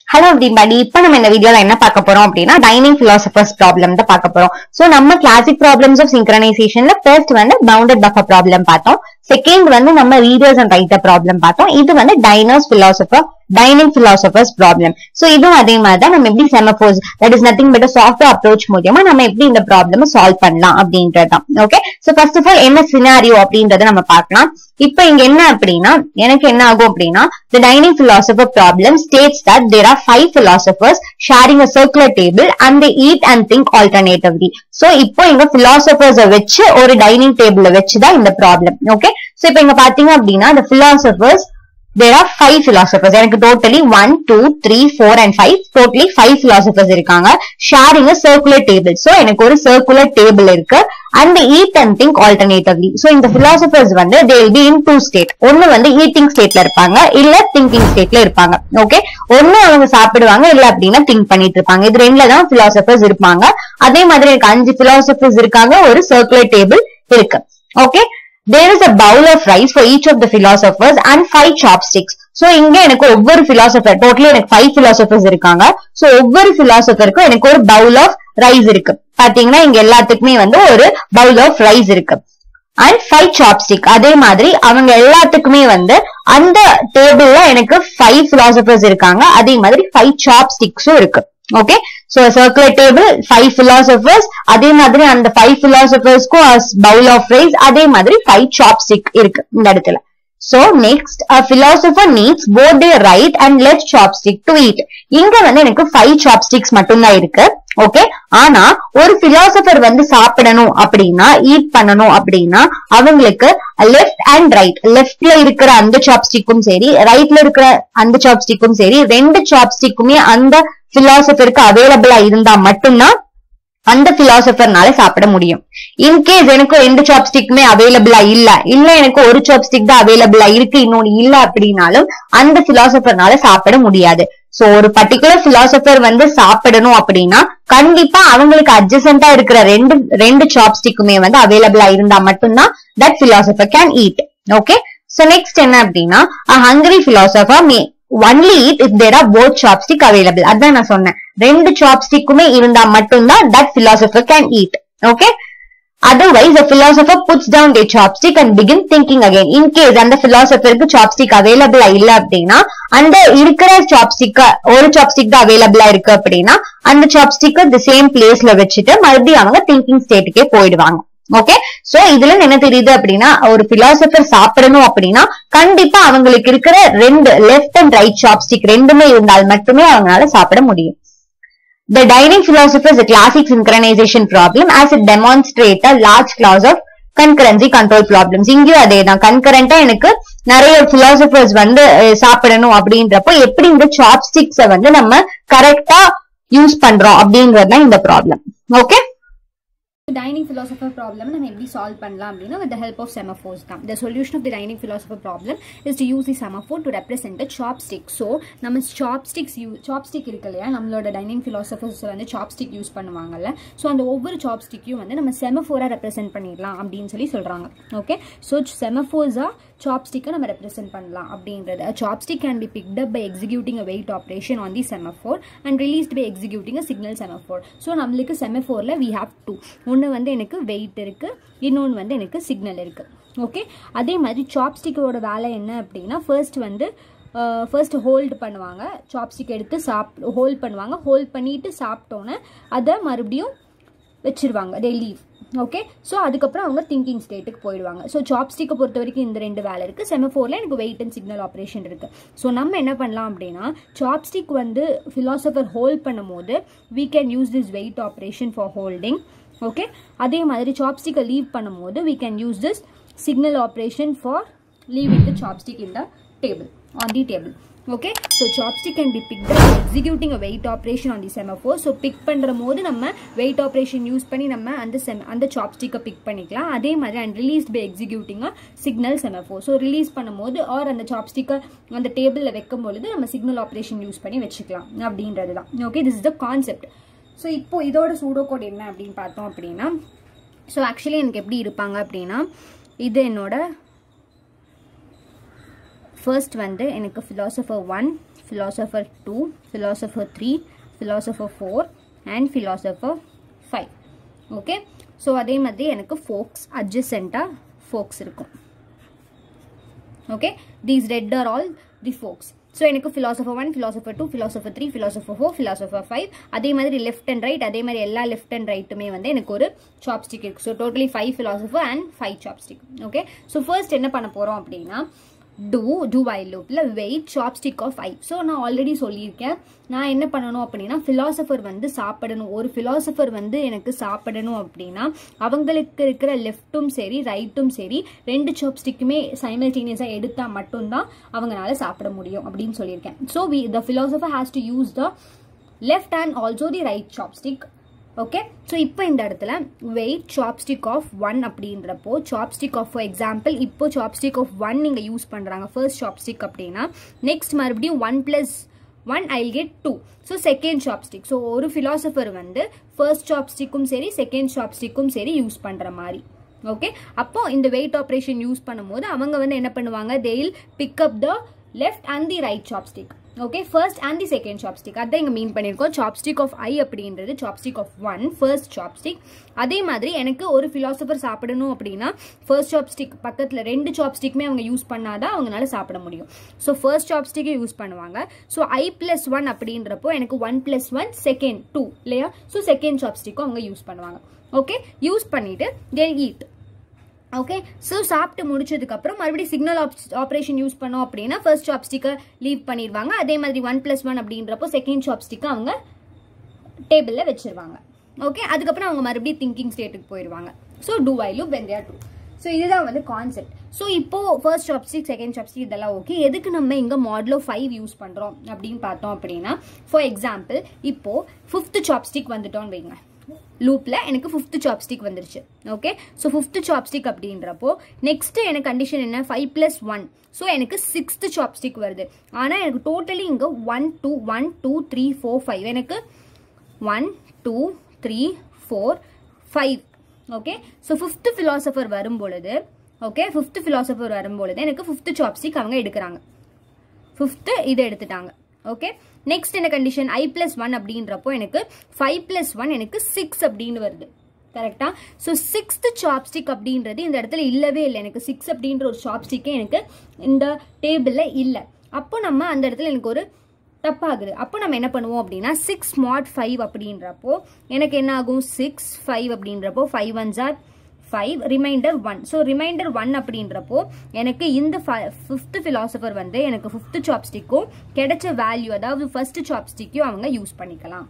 Hello everybody இப்ப நம்ம இந்த வீடியோல என்ன பார்க்க போறோம் அப்படின்னா டைனிங் philosophers ப்ராப்ளம் தான் பார்க்க போறோம் சோ நம்ம கிளாசிக் ப்ராப்ளம்ஸ் ஆஃப் சிங்க்ரனைசேஷன்ல ஃபர்ஸ்ட் வந்து பவுண்டட் பஃபர் ப்ராப்ளம் பார்த்தோம் செகண்ட் வந்து நம்ம ரீடர்ஸ் அண்ட் ரைட்டர் ப்ராப்ளம் பார்த்தோம் இது வந்து diners philosopher dining philosophers problem so இதுவும் அதே மாதிரி தான் நம்ம எப்படி semaphores that is nothing but software approach மூலியமா நம்ம எப்படி இந்த ப்ராப்ளம் சால்வ் பண்ணலாம் அப்படின்றது தான் okay so first of all என்ன சினாரியோ அப்படின்றத நம்ம பார்க்கலாம் இப்போ இங்க என்ன அப்படின்னா எனக்கு என்ன ஆகும் அப்படின்னா the dining philosopher problem states that there are five philosophers sharing a circular table and they eat and think alternatively so இப்போ இங்க philosophers அ வச்சு ஒரு டைனிங் டேபிள வச்சு தான் இந்த ப்ராப்ளம் ஓகே சோ இப்போ இங்க பாத்தீங்க அப்படின்னா the philosophers there are five philosophers எனக்கு totally one two three four and five totally five philosophers இருக்காங்க sharing a circular table so எனக்கு ஒரு circular table இருக்கு and they eat and think alternatively so இந்த philosophers வந்து they will be in two state ஒண்ணு வந்து eating stateல இருப்பாங்க இல்ல thinking stateல இருப்பாங்க ஓகே ஒண்ணு அவங்க சாப்பிடுவாங்க இல்ல அப்படின்னா திங்க் பண்ணிட்டு இருப்பாங்க இது ரெண்டுல தான் philosophers இருப்பாங்க அதே மாதிரி எனக்கு அஞ்சு philosophers இருக்காங்க ஒரு circular table இருக்கு okay there is a bowl of rice for each of the philosophers and five chopsticks so இங்க எனக்கு ஒவ்வொரு philosopher totally எனக்கு five philosophers இருக்காங்க so ஒவ்வொரு philosopherக்கும் எனக்கு ஒரு bowl of rice இருக்கு பாத்தீங்கன்னா இங்க எல்லாத்துக்குமே வந்து ஒரு bowl of rice இருக்கு அண்ட் ஃபைவ் சாப்ஸ்டிக் அதே மாதிரி அவங்க எல்லாத்துக்குமே வந்து அந்த டேபிள்ல எனக்கு ஃபைவ் philosophers இருக்காங்க அதே மாதிரி ஃபைவ் சாப்ஸ்டிக்ஸும் இருக்கு okay so circular table five philosophers அதே மாதிரி அந்த ஃபைவ் philosophers-க்கும் பவுல் ஆஃப் ரைஸ் அதே மாதிரி ஃபைவ் சாப்ஸ்டிக் இருக்கு இந்த இடத்துல so next a philosopher needs both their right and left chopstick to eat இங்க வந்து எனக்கு ஃபைவ் சாப்ஸ்டிக்ஸ் மட்டும்தான் இருக்கு ஓகே ஆனா ஒரு philosopher வந்து சாப்பிடணும் அப்படின்னா ஈட் பண்ணணும் அப்படின்னா அவங்களுக்கு லெஃப்ட் அண்ட் ரைட் லெஃப்ட்ல இருக்கிற அந்த சாப்ஸ்டிக்கும் சரி ரைட்ல இருக்கிற அந்த சாப்ஸ்டிக்கும் சரி ரெண்டு சாப்ஸ்டிக்குமே அந்த பிலாசபருக்கு அவைலபிளா இருந்தா மட்டும்தான் அந்த பிலாசபர்னால சாப்பிட முடியும் இன்கேஸ் எனக்கு ரெண்டு சாப்ஸ்டிக்குமே அவைலபிளா இல்ல இல்ல எனக்கு ஒரு சாப்ஸ்டிக் தான் அவைலபிளா இருக்கு இன்னொன்னு இல்ல அப்படின்னாலும் அந்த பிலாசபர்னால சாப்பிட முடியாது சோ ஒரு பர்டிகுலர் பிலாசபர் வந்து சாப்பிடணும் அப்படின்னா கண்டிப்பா அவங்களுக்கு அட்ஜசண்டா இருக்கிற ரெண்டு ரெண்டு சாப்ஸ்டிக்குமே வந்து அவைலபிளா இருந்தா மட்டும்தான் that philosopher can eat okay so next என்ன அப்படின்னா a hungry philosopher may only eat if there are both chopstick available அதான் நான் சொன்னேன் ரெண்டு சாப்ஸ்டிக்குமே இருந்தா மட்டும்தான் that philosopher can eat okay otherwise a philosopher puts down their chopstick and begin thinking again in case அந்த philosopherக்கு chopstick available இல்ல அப்படின்னா அந்த இருக்கிற chopstick ஒரு chopstick தான் available இருக்கு அப்படின்னா அந்த chopstick the same placeல வச்சுட்டு மறுபடியும் அவங்க thinking stateக்கே போயிடுவாங்க ஓகே சோ இதுல என்ன தெரியுது அப்படின்னா ஒரு பிலாசபர் சாப்பிடணும் அப்படின்னா கண்டிப்பா அவங்களுக்கு இருக்கிற ரெண்டு லெஃப்ட் அண்ட் ரைட் சாப்ஸ்டிக் ரெண்டுமே இருந்தால் மட்டுமே அவங்களால சாப்பிட முடியும் The dining philosopher is a classic synchronization problem as it demonstrates a large class of concurrency control problems. இங்கேயும் அதே தான் கன்கரண்டா எனக்கு நிறைய philosophers வந்து அஹ், சாப்பிடணும் அப்படின்றப்போ எப்படி இந்த சாப்ஸ்டிக்ஸ வந்து நம்ம கரெக்டா யூஸ் பண்றோம் அப்படின்றது தான் இந்த problem okay dining philosopher problem நம்ம எப்படி சால்வ் பண்ணலாம் அப்படின்னா with the help of semaphores தான் the solution of the dining philosopher problem is to use the semaphore to represent a chopstick so நம்ம chopsticks யூ chopstick இருக்கு இல்லையா நம்மளோட dining philosophers வந்து chopstick யூஸ் பண்ணுவாங்கல்ல ஸோ அந்த ஒவ்வொரு சாப்ஸ்டிக்கையும் வந்து நம்ம செமஃபோராக ரெப்ரசென்ட் பண்ணிடலாம் அப்படின்னு சொல்லி சொல்கிறாங்க ஓகே ஸோ செமஃபோர்ஸாக சாப்ஸ்டிக்கை நம்ம ரெப்ரசென்ட் பண்ணலாம் அப்படின்றது a chopstick can be picked up by executing a weight operation on the semaphore and released by executing a signal semaphore so நம்மளுக்கு செமஃபோரில் we have two ஒன்று வந்து எனக்கு வெயிட் இருக்குது இன்னொன்று வந்து எனக்கு சிக்னல் இருக்குது ஓகே அதே மாதிரி சாப்ஸ்டிக்கோட வேலை என்ன அப்படின்னா ஃபர்ஸ்ட் வந்து ஃபர்ஸ்ட் ஹோல்டு பண்ணுவாங்க சாப்ஸ்டிக் எடுத்து சாப் ஹோல்ட் பண்ணுவாங்க ஹோல்ட் பண்ணிட்டு சாப்பிட்டோன்னே அதை மறுபடியும் வச்சிருவாங்க தே லீவ் ஓகே ஸோ அதுக்கப்புறம் அவங்க திங்கிங் ஸ்டேட்டுக்கு போயிடுவாங்க ஸோ சாப்ஸ்டிக்கை பொறுத்த வரைக்கும் இந்த ரெண்டு வேலை இருக்குது செமஃபோரில் எனக்கு வெயிட் அண்ட் சிக்னல் ஆப்ரேஷன் இருக்குது ஸோ நம்ம என்ன பண்ணலாம் அப்படின்னா சாப்ஸ்டிக் வந்து ஃபிலாசபர் ஹோல்ட் பண்ணும்போது we can use this wait operation for holding okay அதே மாதிரி சாப்ஸ்டிக்கை லீவ் பண்ணும்போது we can use this signal operation for leaving the chopstick in the table on the table okay so chopstick can be pick executing a wait operation on the semaphore so pick பண்ணுற போது நம்ம wait operation use பண்ணி நம்ம அந்த செம் அந்த சாப்ஸ்டிக்கை big பண்ணிக்கலாம் அதே மாதிரி and released by executing a signal semaphore so release பண்ணும்போது ஆர் அந்த சாப்ஸ்டிக்கை அந்த டேபிளில் வைக்கும் பொழுது நம்ம சிக்னல் ஆப்ரேஷன் யூஸ் பண்ணி வச்சுக்கலாம் அப்படின்றது தான் okay this is the concept so இப்போ இதோட சூடோ கோட் என்ன அப்படின்னு பார்த்தோம் அப்படின்னா ஸோ ஆக்சுவலி எனக்கு எப்படி இருப்பாங்க அப்படின்னா இது என்னோட ஃபர்ஸ்ட் வந்து எனக்கு philosopher one philosopher two philosopher three philosopher four and philosopher five okay so அதே மாதிரி எனக்கு ஃபோக்ஸ் அட்ஜசென்ட்டாக ஃபோக்ஸ் இருக்கும் okay these red are all the forks so எனக்கு philosopher one philosopher two philosopher three philosopher four philosopher five அதே மாதிரி left and right அதே மாதிரி எல்லா லெஃப்ட் அண்ட் ரைட்டுமே வந்து எனக்கு ஒரு சாப்ஸ்டிக் இருக்கு so totally five philosopher and five chopstick okay so first என்ன பண்ண போகிறோம் அப்படின்னா டூ டூ ஐ லூப்பில் wait chopstick of I so நான் ஆல்ரெடி சொல்லியிருக்கேன் நான் என்ன பண்ணணும் அப்படின்னா ஃபிலாசபர் வந்து சாப்பிடணும் ஒரு ஃபிலாசபர் வந்து எனக்கு சாப்பிடணும் அப்படின்னா அவங்களுக்கு இருக்கிற லெஃப்ட்டும் சரி ரைட்டும் சரி ரெண்டு சாப்ஸ்டிக்குமே சைமல்டேனியஸாக எடுத்தால் மட்டும்தான் அவங்களால சாப்பிட முடியும் அப்படின்னு சொல்லியிருக்கேன் so we the philosopher has to use the left and also the right chopstick okay so இப்போ இந்த இடத்துல வெயிட் சாப்ஸ்டிக் ஆஃப் ஒன் அப்படின்றப்போ சாப்ஸ்டிக் ஆஃப் ஃபார் எக்ஸாம்பிள் இப்போ சாப்ஸ்டிக் ஆஃப் ஒன் நீங்கள் யூஸ் பண்ணுறாங்க ஃபர்ஸ்ட் சாப்ஸ்டிக் அப்படின்னா நெக்ஸ்ட் மறுபடியும் one plus one I get two so second chopstick so ஒரு ஃபிலாசபர் வந்து ஃபர்ஸ்ட் சாப்ஸ்டிக்கும் சரி செகண்ட் சாப்ஸ்டிக்கும் சரி யூஸ் பண்ணுற மாதிரி ஓகே அப்போ இந்த வெயிட் ஆப்ரேஷன் யூஸ் பண்ணும்போது அவங்க வந்து என்ன பண்ணுவாங்க they'll pick up the left and the right chopstick okay first and the second chopstick அதான் இங்கே மீன் பண்ணியிருக்கோம் சாப்ஸ்டிக் ஆஃப் ஐ அப்படின்றது chopstick of one first chopstick அதே மாதிரி எனக்கு ஒரு ஃபிலாசபர் சாப்பிடணும் அப்படின்னா ஃபர்ஸ்ட் சாப்ஸ்டிக் பக்கத்தில் ரெண்டு சாப்ஸ்டிக்குமே அவங்க யூஸ் பண்ணாதான் அவங்களால சாப்பிட முடியும் ஸோ ஃபர்ஸ்ட் சாப்ஸ்டிக்கே யூஸ் பண்ணுவாங்க ஸோ ஐ பிளஸ் ஒன் அப்படின்றப்போ எனக்கு one plus one second two இல்லையா ஸோ செகண்ட் சாப்ஸ்டிக்கும் அவங்க யூஸ் பண்ணுவாங்க ஓகே யூஸ் பண்ணிட்டு தென் ஈட் ஓகே ஸோ சாப்பிட்டு முடிச்சதுக்கப்புறம் மறுபடியும் சிக்னல் ஆப்ரேஷன் யூஸ் பண்ணோம் அப்படின்னா ஃபர்ஸ்ட் சாப்ஸ்டிக்கை லீவ் பண்ணிடுவாங்க அதே மாதிரி ஒன் ப்ளஸ் ஒன் அப்படின்றப்போ செகண்ட் சாப்ஸ்டிக்கை அவங்க டேபிளில் வச்சிருவாங்க ஓகே அதுக்கப்புறம் அவங்க மறுபடியும் திங்கிங் ஸ்டேட்டுக்கு போயிடுவாங்க so to I loop when there to so இதுதான் வந்து கான்செப்ட் ஸோ இப்போ ஃபர்ஸ்ட் சாப்ஸ்டிக் செகண்ட் சாப்ஸ்டிக் இதெல்லாம் ஓகே எதுக்கு நம்ம இங்கே மாடலோ ஃபைவ் யூஸ் பண்ணுறோம் அப்படின்னு பார்த்தோம் அப்படின்னா ஃபார் எக்ஸாம்பிள் இப்போ ஃபிஃப்த் சாப்ஸ்டிக் வந்துட்டோம்னு வைங்க லூப்பில் எனக்கு ஃபிஃப்த் சாப்ஸ்டிக் வந்துருச்சு ஓகே ஸோ ஃபிஃப்த் சாப்ஸ்டிக் அப்படின்றப்போ நெக்ஸ்ட் எனக்கு கண்டிஷன் என்ன ஃபைவ் ப்ளஸ் ஒன் ஸோ எனக்கு சிக்ஸ்த் சாப்ஸ்டிக் வருது ஆனால் எனக்கு டோட்டலி இங்கே one two one two three four five எனக்கு one two three four five okay so fifth philosopher வரும் பொழுது ஓகே ஃபிஃப்த் ஃபிலாசபர் வரும் பொழுது எனக்கு ஃபிஃப்த் சாப்ஸ்டிக் அவங்க எடுக்கிறாங்க ஃபிஃப்த்து இதை எடுத்துட்டாங்க ஓகே நெக்ஸ்ட் என்ன கண்டிஷன் ஐ பிளஸ் ஒன் அப்படின்றப்போ எனக்கு ஃபைவ் பிளஸ் ஒன் எனக்கு சிக்ஸ் அப்படின்னு வருது கரெக்டா ஸோ சிக்ஸ்த் சாப்ஸ்டிக் அப்படின்றது இந்த இடத்துல இல்லவே இல்லை எனக்கு சிக்ஸ் அப்படின்ற ஒரு சாப்ஸ்டிக்கே எனக்கு இந்த டேபிளில் இல்லை அப்போ நம்ம அந்த இடத்துல எனக்கு ஒரு தப்பாகுது அப்போ நம்ம என்ன பண்ணுவோம் அப்படின்னா சிக்ஸ் ஸ்மார்ட் ஃபைவ் அப்படின்றப்போ எனக்கு என்ன ஆகும் சிக்ஸ் ஃபைவ் அப்படின்றப்போ five ones are five reminder one so reminder one அப்படின்றப்போ எனக்கு இந்த ஃபிஃப்த் ஃபிலாசபர் வந்து எனக்கு ஃபிஃப்த் சாப்ஸ்டிக்கும் கிடைச்ச வேல்யூ அதாவது ஃபர்ஸ்ட் சாப்ஸ்டிக்கையும் அவங்க யூஸ் பண்ணிக்கலாம்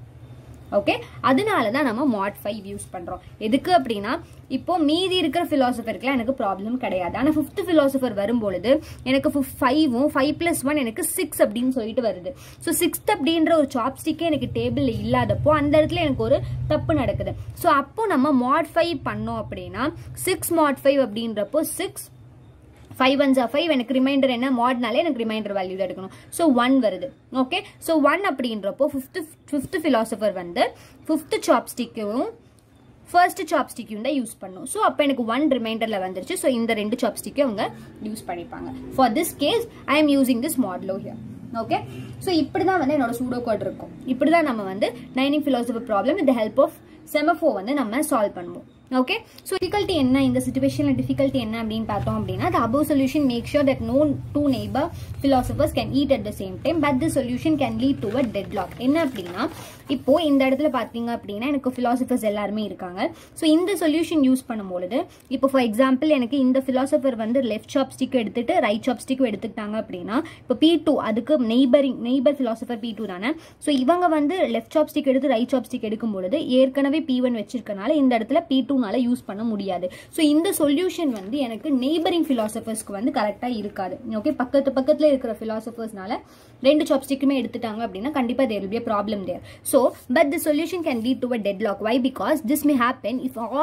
ஓகே அதனால தான் நம்ம மாட் ஃபைவ் யூஸ் பண்ணுறோம் எதுக்கு அப்படின்னா இப்போ மீதி இருக்கிற ஃபிலாசபருக்குலாம் எனக்கு ப்ராப்ளம் கிடையாது ஆனால் ஃபிஃப்த் ஃபிலாசபர் வரும்பொழுது எனக்கு ஃபைவும் ஃபைவ் ப்ளஸ் ஒன் எனக்கு சிக்ஸ் அப்படின்னு சொல்லிட்டு வருது ஸோ சிக்ஸ்த் அப்படின்ற ஒரு சாப்ஸ்டிக்கே எனக்கு டேபிளில் இல்லாதப்போ அந்த இடத்துல எனக்கு ஒரு தப்பு நடக்குது ஸோ அப்போ நம்ம மாட் ஃபைவ் பண்ணோம் அப்படின்னா சிக்ஸ் மாட் ஃபைவ் அப்படின்றப்போ சிக்ஸ் ஃபைவ் ஒன்ஸ் ஃபைவ் எனக்கு ரிமைண்டர் என்ன மாட்னாலே எனக்கு ரிமைண்டர் வேல்யூ தான் எடுக்கணும் ஸோ ஒன் வருது ஓகே ஸோ ஒன் அப்படின்றப்போ ஃபிஃப்த்து ஃபிஃப்த் ஃபிலாசபர் வந்து ஃபிஃப்த் சாப்ஸ்டிக்கும் ஃபர்ஸ்ட் சாப்ஸ்டிக்கும் தான் யூஸ் பண்ணும் ஸோ அப்போ எனக்கு ஒன் ரிமைண்டரில் வந்துருச்சு ஸோ இந்த ரெண்டு சாப்ஸ்டிக்கும் அவங்க யூஸ் பண்ணிப்பாங்க for this case I am using this மாடலோ ஹியர் ஓகே ஸோ இப்படி தான் வந்து என்னோட சூடோ கோட் இருக்கும் இப்படி தான் நம்ம வந்து நைனிங் philosopher problem with help of semaphore வந்து நம்ம சால்வ் பண்ணுவோம் ஓகே ஸோ டிஃபிகல்ட்டி என்ன இந்த சுச்சுவேஷனில் டிஃபிகல்ட்டி என்ன அப்படின்னு பார்த்தோம் அப்படின்னா the above solution make sure that no two neighbour philosophers can eat at the same time but the solution can lead to a deadlock என்ன அப்படின்னா இப்போ இந்த இடத்துல பார்த்தீங்க அப்படின்னா எனக்கு ஃபிலாசபர்ஸ் எல்லாருமே இருக்காங்க ஸோ இந்த சொல்யூஷன் யூஸ் பண்ணும்பொழுது இப்போ ஃபார் எக்ஸாம்பிள் எனக்கு இந்த ஃபிலாசபர் வந்து லெஃப்ட் சாப் ஸ்டிக் எடுத்துட்டு ரைட் சாப் ஸ்டிக் எடுத்துக்கிட்டாங்க அப்படின்னா இப்போ பி டூ அதுக்கு neighbouring neighbour philosopher P two தானே ஸோ இவங்க வந்து லெஃப்ட் சாப் ஸ்டிக் எடுத்து ரைட் சாப் ஸ்டிக் எடுக்கும் பொழுது ஏற்கனவே பி ஒன் வச்சிருக்கனால இந்த இடத்துல பி டூனால யூஸ் பண்ண முடியாது ஸோ இந்த சொல்யூஷன் வந்து எனக்கு நெய்பரிங் ஃபிலாசபர்ஸ்க்கு வந்து கரெக்டாக இருக்காது ஓகே பக்கத்து பக்கத்தில் இருக்கிற ஃபிலாசபர்ஸ்னால ரெண்டு சாப்ஸ்டிக்குமே எடுத்துட்டாங்க அப்படின்னா கண்டிப்பாக there be problem there so but the solution can lead to a deadlock why because this may happen if all the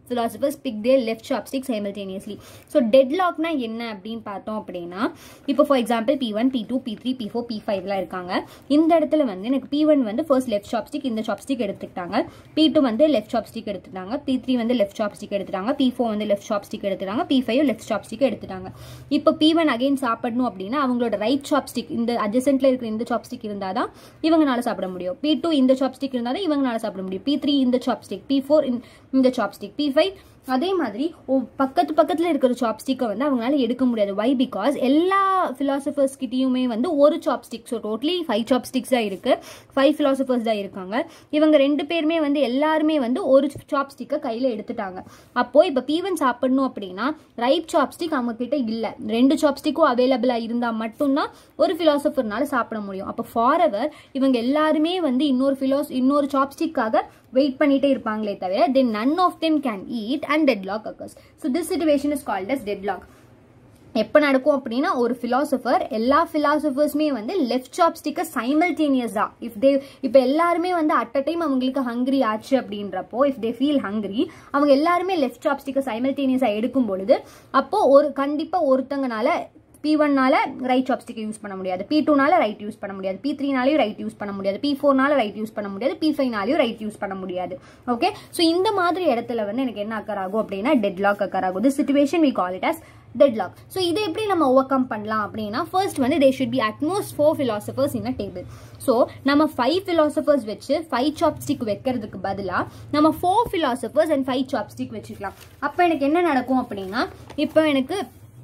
philosophers pick their left chopstick simultaneously so டெட்லாக்னா என்ன அப்படின்னு பார்த்தோம் அப்படின்னா இப்போ for example P one P two P three P four P ஃபைவ்லாம் இருக்காங்க இந்த இடத்துல வந்து எனக்கு பி ஒன் வந்து ஃபர்ஸ்ட் லெஃப்ட் சாப்ஸ்டிக் இந்த சாப்ஸ்டிக் எடுத்துக்கிட்டாங்க பி டூ வந்து லெஃப்ட் சாப்ஸ்டிக் எடுத்துட்டாங்க பி த்ரீ வந்து லெஃப்ட் சாப்ஸ்டிக் எடுத்துட்டாங்க பி ஃபோர் வந்து லெஃப்ட் சாப்ஸ்டிக் எடுத்துட்டாங்க பி ஃபைவ் லெஃப்ட் சாப்ஸ்டிக் எடுத்துட்டாங்க இப்போ பி ஒன் அகைன் சாப்பிடணும் அப்படின்னா அவங்களோட ரைட் சாப்ஸ்டிக் இந்த அட்ஜசென்ட்ல இருக்கிற இந்த சாப்ஸ்டிக் இருந்தால் தான் இவங்கனால சாப்பிட முடியும் பி டூ இந்த சாப்ஸ்டிக் இருந்தால் தான் இவங்கனால சாப்பிட முடியும் பி த்ரீ இந்த சாப்ஸ்டிக் பி ஃபோர் இந்த சாப்ஸ்டிக் பி ஃபைவ் அதே மாதிரி ஒ- பக்கத்து பக்கத்தில் இருக்கிற சாப்ஸ்டிக்கை வந்து அவங்களால எடுக்க முடியாது வை பிகாஸ் எல்லா philosophers கிட்டயுமே வந்து ஒரு chopstick so totally five chopsticks தான் இருக்கு ஃபைவ் philosophers தான் இருக்காங்க இவங்க ரெண்டு பேருமே வந்து எல்லாருமே வந்து ஒரு சாப்ஸ்டிக்கை கையில் எடுத்துட்டாங்க அப்போ இப்போ பீவன் சாப்பிடணும் அப்படின்னா ரைட் சாப்ஸ்டிக் அவங்க கிட்ட இல்லை ரெண்டு சாப்ஸ்டிக்கும் அவைலபிளாக இருந்தால் மட்டும்தான் ஒரு ஃபிலாசபர்னால சாப்பிட முடியும் அப்போ ஃபாரெவர் இவங்க எல்லாருமே வந்து இன்னொரு ஃபிலோஸ் இன்னொரு சாப்ஸ்டிக்காக வெயிட் பண்ணிட்டே இருப்பாங்களே தவிர then none of them can eat and deadlock occurs so this situation is called as deadlock எப்போ நடக்கும் அப்படின்னா ஒரு ஃபிலாசபர் எல்லா ஃபிலாசபர்ஸுமே வந்து லெஃப்ட் சாப்ஸ்டிக்கை சைமல்டேனியஸா இஃப் தே இப்போ எல்லாருமே வந்து அட் அ டைம் அவங்களுக்கு ஹங்கிரி ஆச்சு அப்படின்றப்போ இஃப் தே ஃபீல் ஹங்கிரி அவங்க எல்லாருமே லெஃப்ட் சாப்ஸ்டிக்கை சைமல்டேனியஸா எடுக்கும் பொழுது அப்போ ஒரு கண்டிப்பா ஒருத்தங்கனால பி ஒன்னால ரைட் சாப்ஸ்டிக் யூஸ் பண்ண முடியாது பி டூனால ரைட் யூஸ் பண்ண முடியாது பி த்ரீனாலையும் ரைட் யூஸ் பண்ண முடியாது பி ஃபோர்னால ரைட் யூஸ் பண்ண முடியாது பி ஃபைவ்னாலையும் ரைட் யூஸ் பண்ண முடியாது ஓகே ஸோ இந்த மாதிரி இடத்துல வந்து எனக்கு என்ன அக்கர் ஆகும் அப்படின்னா டெட்லாக் அக்கர் ஆகும் this situation we call it as deadlock so இதை எப்படி நம்ம ஓவர் கம் பண்ணலாம் அப்படின்னா ஃபர்ஸ்ட் வந்து they should be at most four philosophers in a table so நம்ம ஃபைவ் ஃபிலாசபர்ஸ் வச்சு ஃபைவ் சாப்ஸ்டிக் வைக்கிறதுக்கு பதிலாக நம்ம four philosophers and five chopstick வச்சுக்கலாம் அப்போ எனக்கு என்ன நடக்கும் அப்படின்னா இப்போ எனக்கு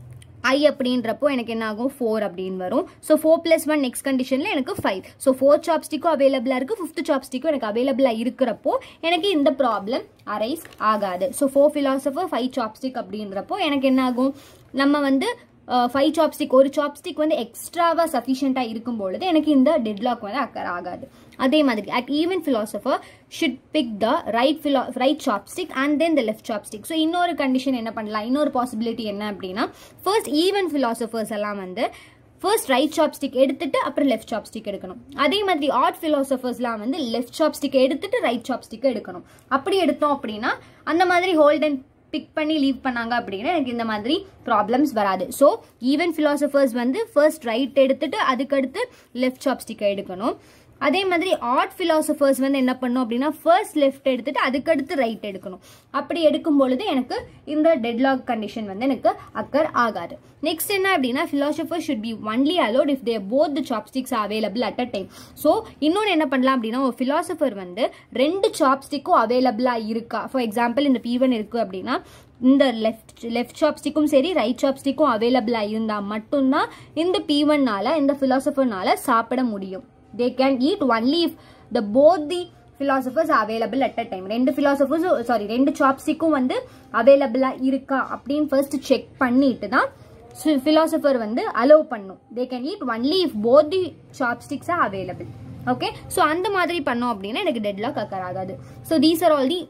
ஐ அப்படின்றப்போ எனக்கு என்ன ஆகும் ஃபோர் அப்படின்னு வரும் so four plus one next கண்டிஷனில் எனக்கு ஃபைவ் ஸோ ஃபோர் சாப்ஸ்டிக்கும் அவைலபிளாக இருக்குது ஃபிஃப்த் சாப்ஸ்டிக்கும் எனக்கு அவைலபிளாக இருக்கிறப்போ எனக்கு இந்த ப்ராப்ளம் அரைஸ் ஆகாது so four philosopher five chopstick அப்படின்றப்போ எனக்கு என்ன ஆகும் நம்ம வந்து ஃபைவ் சாப்ஸ்டிக் ஒரு சாப்ஸ்டிக் வந்து எக்ஸ்ட்ராவாக சஃபிஷியண்ட்டாக இருக்கும் பொழுது எனக்கு இந்த டெட்லாக் வந்து அக்கர் ஆகாது அதே மாதிரி at even philosopher should pick the right ஃபிலா right chopstick and then the left chopstick so இன்னொரு கண்டிஷன் என்ன பண்ணலாம் இன்னொரு பாசிபிலிட்டி என்ன அப்படின்னா ஃபர்ஸ்ட் ஈவன் ஃபிலாசபர்ஸ் எல்லாம் வந்து ஃபர்ஸ்ட் ரைட் சாப்ஸ்டிக் எடுத்துட்டு அப்புறம் லெஃப்ட் சாப்ஸ்டிக் எடுக்கணும் அதே மாதிரி ஆர்ட் ஃபிலாசபர்ஸ்லாம் வந்து லெஃப்ட் சாப்ஸ்டிக் எடுத்துட்டு ரைட் சாப்ஸ்டிக் எடுக்கணும் அப்படி எடுத்தோம் அப்படின்னா அந்த மாதிரி ஹோல்டன் பிக் பண்ணி லீவ் பண்ணாங்க அப்படின்னா எனக்கு இந்த மாதிரி ப்ராப்ளம்ஸ் வராது ஸோ ஈவன் ஃபிலாசபர்ஸ் வந்து ஃபர்ஸ்ட் ரைட் எடுத்துட்டு அதுக்கடுத்து லெஃப்ட் சாப்ஸ்டிக்கை எடுக்கணும் அதே மாதிரி ஆர்ட் ஃபிலாசபர்ஸ் வந்து என்ன பண்ணும் அப்படின்னா ஃபர்ஸ்ட் லெஃப்ட் எடுத்துட்டு அதுக்கடுத்து ரைட் எடுக்கணும் அப்படி எடுக்கும் பொழுது எனக்கு இந்த டெட்லாக் கண்டிஷன் வந்து எனக்கு அக்கர் ஆகாது நெக்ஸ்ட் என்ன அப்படின்னா philosopher should be only allowed if there both the chopsticks available at a time so இன்னொன்று என்ன பண்ணலாம் அப்படின்னா ஒரு ஃபிலாசபர் வந்து ரெண்டு சாப்ஸ்டிக்கும் அவைலபிளாக இருக்கா ஃபார் எக்ஸாம்பிள் இந்த பீவன் இருக்கு அப்படின்னா இந்த லெஃப்ட் லெஃப்ட் சாப்ஸ்டிக்கும் சரி ரைட் சாப்ஸ்டிக்கும் அவைலபிளாக இருந்தால் மட்டும்தான் இந்த பீவன்னால இந்த ஃபிலாசபர்னால சாப்பிட முடியும் they can eat only if the both the philosophers are available at a time ரெண்டு philosophers சாரி ரெண்டு சாப்ஸ்டிக்கும் வந்து அவைலபிளாக இருக்கா அப்படின்னு ஃபர்ஸ்ட் செக் பண்ணிட்டு தான் philosopher வந்து அலோவ் பண்ணும் they can eat only if both the chopsticks are available okay so அந்த மாதிரி பண்ணோம் அப்படின்னா எனக்கு டெட்லாக் அக்கர் ஆகாது so these are all the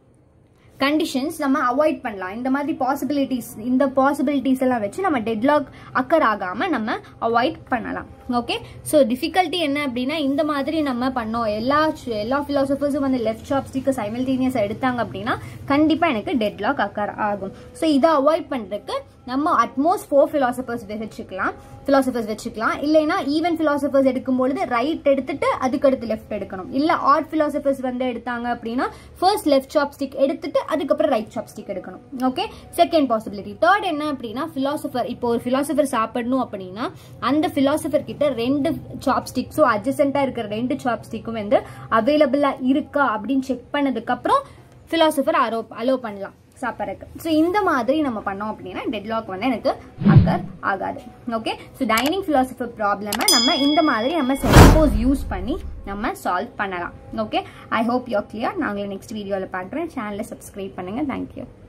conditions நம்ம அவாய்ட் பண்ணலாம் இந்த மாதிரி பாசிபிலிட்டிஸ் இந்த பாசிபிலிட்டிஸ் எல்லாம் வச்சு நம்ம டெட்லாக் அக்கர் ஆகாம நம்ம அவாய்ட் பண்ணலாம் ஓகே ஸோ டிஃபிகல்ட்டி என்ன அப்படின்னா இந்த மாதிரி நம்ம பண்ணோம் எல்லா எல்லா ஃபிலாசபர்ஸும் வந்து லெஃப்ட் சாப்ஸ்டிக்கு சைமல்டேனியஸ் எடுத்தாங்க அப்படின்னா கண்டிப்பா எனக்கு டெட்லாக் அக்கர் ஆகும் ஸோ இதை அவாய்ட் பண்றதுக்கு நம்ம அட்மோஸ்ட் ஃபோர் ஃபிலாசபர்ஸ் வச்சுக்கலாம் ஃபிலாசபர்ஸ் வச்சுக்கலாம் இல்லைன்னா ஈவன் ஃபிலாசபர்ஸ் எடுக்கும்பொழுது ரைட் எடுத்துட்டு அதுக்கடுத்து லெஃப்ட் எடுக்கணும் இல்ல ஆர்ட் ஃபிலாசபர்ஸ் வந்து எடுத்தாங்க அப்படின்னா ஃபர்ஸ்ட் லெஃப்ட் சாப்ஸ்டிக் எடுத்துட்டு அதுக்கப்புறம் ரைட் சாப்ஸ்டிக் எடுக்கணும் ஓகே செகண்ட் பாசிபிலிட்டி தேர்ட் என்ன அப்படின்னா ஃபிலாசபர் இப்போ ஒரு ஃபிலாசபர் சாப்பிடணும் அப்படின்னா அந்த ஃபிலாசபர் கிட்ட ரெண்டு சாப்ஸ்டிக்ஸும் அட்ஜசண்டா இருக்கிற ரெண்டு சாப்ஸ்டிக்கும் வந்து அவைலபிளா இருக்கா அப்படின்னு செக் பண்ணதுக்கு அப்புறம் ஃபிலாசபர் அரோ அலோ பண்ணலாம் சாப்பிட்றதுக்கு ஸோ இந்த மாதிரி நம்ம பண்ணோம் அப்படின்னா டெட்லாக் வந்து எனக்கு அக்கர் ஆகாது ஓகே ஸோ டைனிங் ஃபிலாசபர் ப்ராப்ளமை நம்ம இந்த மாதிரி நம்ம செல்ஃபோஸ் யூஸ் பண்ணி நம்ம சால்வ் பண்ணலாம் okay I hope you clear நாங்கள் நெக்ஸ்ட் வீடியோவில் பார்க்குறேன் சேனலை சப்ஸ்கிரைப் பண்ணுங்கள் தேங்க்யூ